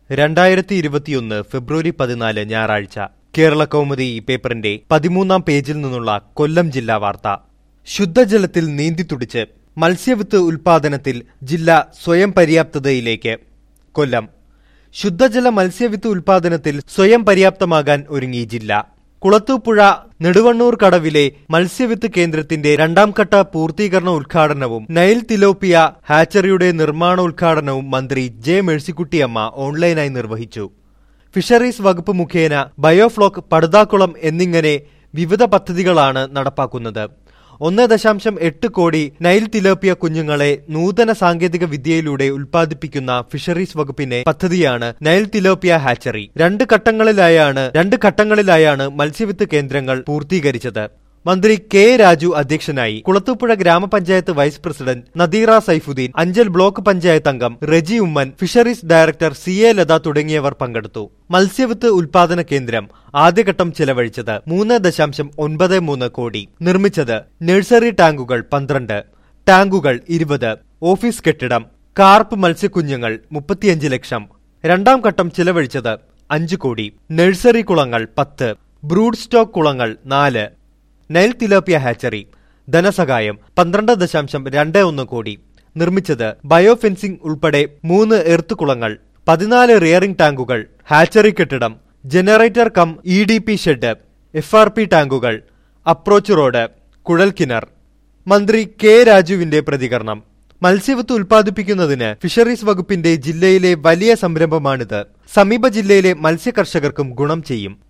രണ്ടായിരത്തി ഇരുപത്തിയൊന്ന് ഫെബ്രുവരി പതിനാല് ഞായറാഴ്ച കേരള കൗമുദി ഈ പേപ്പറിന്റെ പതിമൂന്നാം പേജിൽ നിന്നുള്ള കൊല്ലം ജില്ലാ വാർത്ത ശുദ്ധജലത്തിൽ നീന്തിത്തുടിച്ച് മത്സ്യവിത്ത് ഉൽപാദനത്തിൽ ജില്ല സ്വയം പര്യാപ്തതയിലേക്ക് കൊല്ലം ശുദ്ധജല മത്സ്യവിത്ത് ഉൽപാദനത്തിൽ സ്വയം പര്യാപ്തമാകാൻ ഒരുങ്ങി ജില്ല കുളത്തൂപ്പുഴ നെടുവണ്ണൂർ കടവിലെ മത്സ്യവിത്ത് കേന്ദ്രത്തിന്റെ രണ്ടാം ഘട്ട പൂർത്തീകരണ ഉദ്ഘാടനവും നൈൽ തിലോപ്പിയ ഹാച്ചറിയുടെ നിർമ്മാണോദ്ഘാടനവും മന്ത്രി ജെ മേഴ്സിക്കുട്ടിയമ്മ ഓൺലൈനായി നിർവഹിച്ചു ഫിഷറീസ് വകുപ്പ് മുഖേന ബയോഫ്ലോക്ക് പടുതാക്കുളം എന്നിങ്ങനെ വിവിധ പദ്ധതികളാണ് നടപ്പാക്കുന്നത് ഒന്ന് ദശാംശം എട്ട് കോടി നൈൽ തിലോപ്പിയ കുഞ്ഞുങ്ങളെ നൂതന സാങ്കേതിക വിദ്യയിലൂടെ ഉൽപ്പാദിപ്പിക്കുന്ന ഫിഷറീസ് വകുപ്പിന്റെ പദ്ധതിയാണ് നൈൽ തിലോപ്പിയ ഹാച്ചറി രണ്ട് ഘട്ടങ്ങളിലായാണ് രണ്ട് ഘട്ടങ്ങളിലായാണ് മത്സ്യവിത്ത് കേന്ദ്രങ്ങൾ പൂർത്തീകരിച്ചത് മന്ത്രി കെ രാജു അധ്യക്ഷനായി Kulathupuzha grama panchayat vice president Nadeera Saifudheen Anchal block panchayat അംഗം Reji Oommen fisheries director C A Latha തുടങ്ങിയവർ പങ്കെടുത്തു മത്സ്യവിത്ത് ഉൽപാദന കേന്ദ്രം ആദ്യഘട്ടം ചെലവഴിച്ചത് മൂന്ന് ദശാംശം ഒൻപത് മൂന്ന് കോടി നിർമ്മിച്ചത് നഴ്സറി ടാങ്കുകൾ പന്ത്രണ്ട് ടാങ്കുകൾ ഇരുപത് ഓഫീസ് കെട്ടിടം കാർപ്പ് മത്സ്യക്കുഞ്ഞുങ്ങൾ മുപ്പത്തിയഞ്ച് ലക്ഷം രണ്ടാം ഘട്ടം ചിലവഴിച്ചത് അഞ്ച് കോടി നഴ്സറി കുളങ്ങൾ പത്ത് ബ്രൂഡ് സ്റ്റോക്ക് കുളങ്ങൾ നാല് നൈൽ തിലോപ്പിയ ഹാച്ചറി ധനസഹായം പന്ത്രണ്ട് ദശാംശം രണ്ട് ഒന്ന് കോടി നിർമ്മിച്ചത് ബയോ ഫെൻസിംഗ് ഉൾപ്പെടെ മൂന്ന് എർത്ത് കുളങ്ങൾ പതിനാല് റിയറിംഗ് ടാങ്കുകൾ ഹാച്ചറി കെട്ടിടം generator cum E D P shed F R P ടാങ്കുകൾ അപ്രോച്ച് റോഡ് കുഴൽക്കിണർ മന്ത്രി കെ രാജുവിന്റെ പ്രതികരണം മത്സ്യവിത്ത് ഉൽപ്പാദിപ്പിക്കുന്നതിന് ഫിഷറീസ് വകുപ്പിന്റെ ജില്ലയിലെ വലിയ സംരംഭമാണിത് സമീപ ജില്ലയിലെ മത്സ്യ കർഷകർക്കും ഗുണം ചെയ്യും